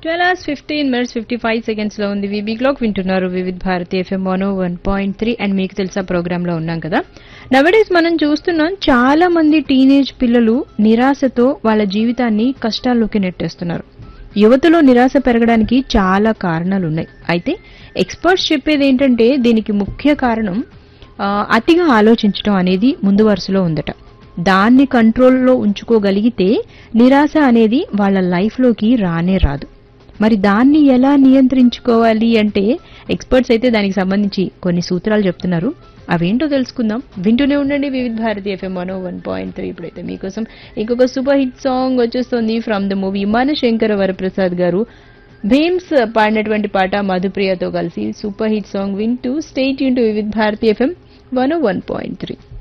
twelve hours fifteen minutes fifty five seconds లో ఉంది VB clock వింటున్నారు Vividh Bharati FM one one point three and మీకు తెలుసా ప్రోగ్రామ్ లో ఉన్నాం కదా నవడేస్ మనం చూస్తున్నాం చాలా మంది టీనేజ్ పిల్లలు నిరాశతో వాళ్ళ జీవితాన్ని కష్టాల్లోకి నెట్టేస్తున్నారు యువతలో నిరాశ పెరగడానికి చాలా కారణాలు ఉన్నాయి అయితే ఎక్స్పర్ట్స్ చెప్పేది ఏంటంటే దీనికి ముఖ్య కారణం ఆ, అతిగా ఆలోచించడం అనేది ముందు వరుసలో ఉందట దాన్ని కంట్రోల్లో ఉంచుకోగలిగితే నిరాశ అనేది వాళ్ళ లైఫ్లోకి రానే రాదు మరి దాన్ని ఎలా నియంత్రించుకోవాలి అంటే ఎక్స్పర్ట్స్ అయితే దానికి సంబంధించి కొన్ని సూత్రాలు చెప్తున్నారు అవేంటో తెలుసుకుందాం వింటూనే ఉండండి Vividh Bharati FM one one point three ఇప్పుడైతే మీకోసం ఇంకొక సూపర్ హిట్ సాంగ్ వచ్చేస్తుంది ఫ్రమ్ ద మూవీ మన శంకర వరప్రసాద్ గారు భీమ్స్ పాడినటువంటి పాట మధుప్రియతో కలిసి సూపర్ హిట్ సాంగ్ వింటూ స్టేట్ యూన్ to Vividh Bharati FM one one point three